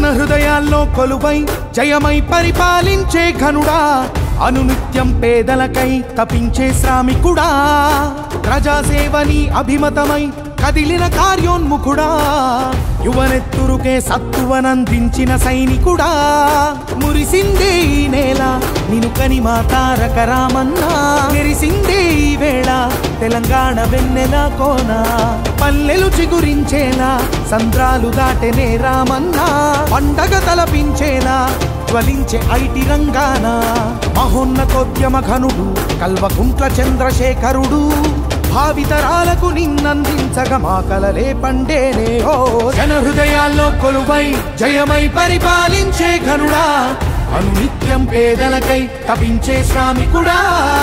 జన హృదయాల్లో కొలువై జయమై పరిపాలించే ఘనుడా అనునిత్యం పేదలకై తపించే శ్రామికుడా ప్రజాసేవని అభిమతమై కదిలిన కార్యోన్ముఖుడా యువనెత్తురుకే సత్తువనందించిన సైనికుడా మురిసిందే ఈ నేల నినుకని మా తారక రామన్నా మెరిసిందే ఈ వేళ తెలంగాణ వెన్నెల కోన పల్లెలు చిగురించేలా సంద్రాలు దాటెనే రామన్నా పండగ తలపించేలా జ్వలించే ఐటి రంగాన మహోన్నతోద్యమ ఘనుడు కల్వకుంట్ల చంద్రశేఖరుడు భావితరాలకు నిన్నందించగా మా కలలే పండేనే ఓ జన హృదయాల్లో కొలువై జయమై పరిపాలించే ఘనుడా అనునిత్యం పేదలకై తపించే శ్రామికుడా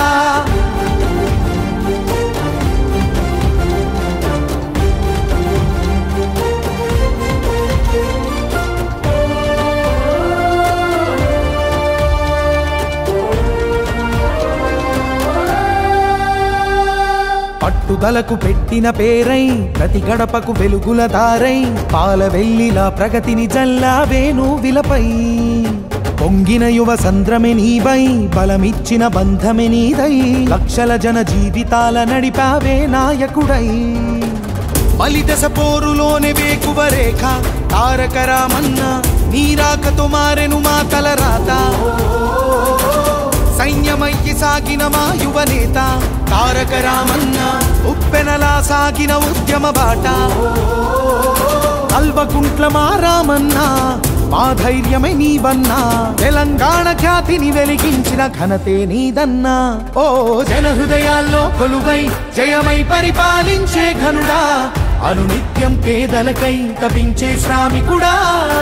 పట్టుదలకు పెట్టిన పేరై ప్రతి గడపకు వెలుగుల దారై పాల వెల్లిలా ప్రగతిని జల్లా వేణు విలపై పొంగిన యువ సంద్రమె నీవై బలమిచ్చిన బంధమె నీదై లక్షల జన జీవితాల నడిపావే నాయకుడై బలిదశ పోరులోనే వేకువ రేఖ తారక రామన్న నీరాకతో మారెను మా తల రాత సైన్యమయ్యి సాగిన మా యువ నేత తారక రామన్న ఉప్పెనలా సాగిన ఉద్యమ బాట కల్వకుంట్ల మా రామన్న మా ధైర్యమే నీవన్నా తెలంగాణ ఖ్యాతిని వెలిగించిన ఘనతే నీదన్నా ఓ జన హృదయాల్లో కొలువై జయమై పరిపాలించే ఘనుడా అనునిత్యం పేదలకై తపించే శ్రామికుడా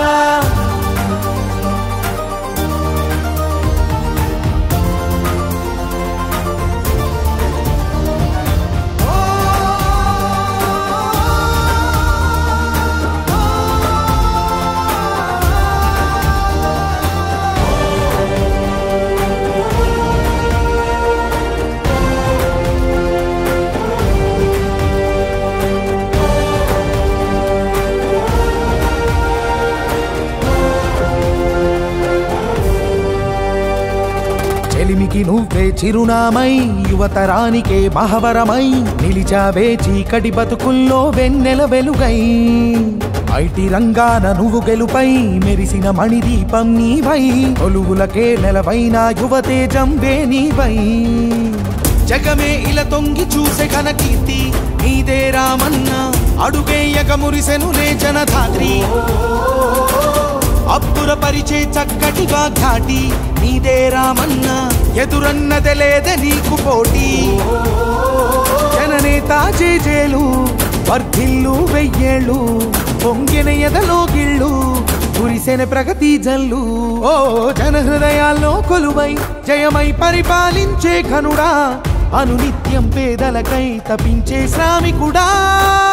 చెలిమికి నువ్వే చిరునామై యువతరానికే మహవరమై నిలిచావే చీకటి బతుకుల్లో వెన్నెల వెలుగై ఐటి రంగాన నువ్వు గెలుపై మెరిసిన మణిదీపం నీవై కొలువులకే నెలవైన యువతేజం వే నీవై జగమే ఇలా తొంగి చూసే ఘన కీర్తి నీదే రామన్న అడుగేయక మురిసెనులే జనధాత్రి అబ్బుర పరిచే చక్కటి వాఘాటి నీదే రామన్న ఎదురన్నదే లేదే నీకు పోటీ జననేత జేజేలు వర్ధిల్లు వెయ్యేళ్ళు పొంగిన ఎదలో గిళ్ళు కురిసెన ప్రగతి జల్లు ఓ జన హృదయాల్లో కొలువై జయమై పరిపాలించే ఘనుడా అనునిత్యం పేదలకై తపించే శ్రామికుడా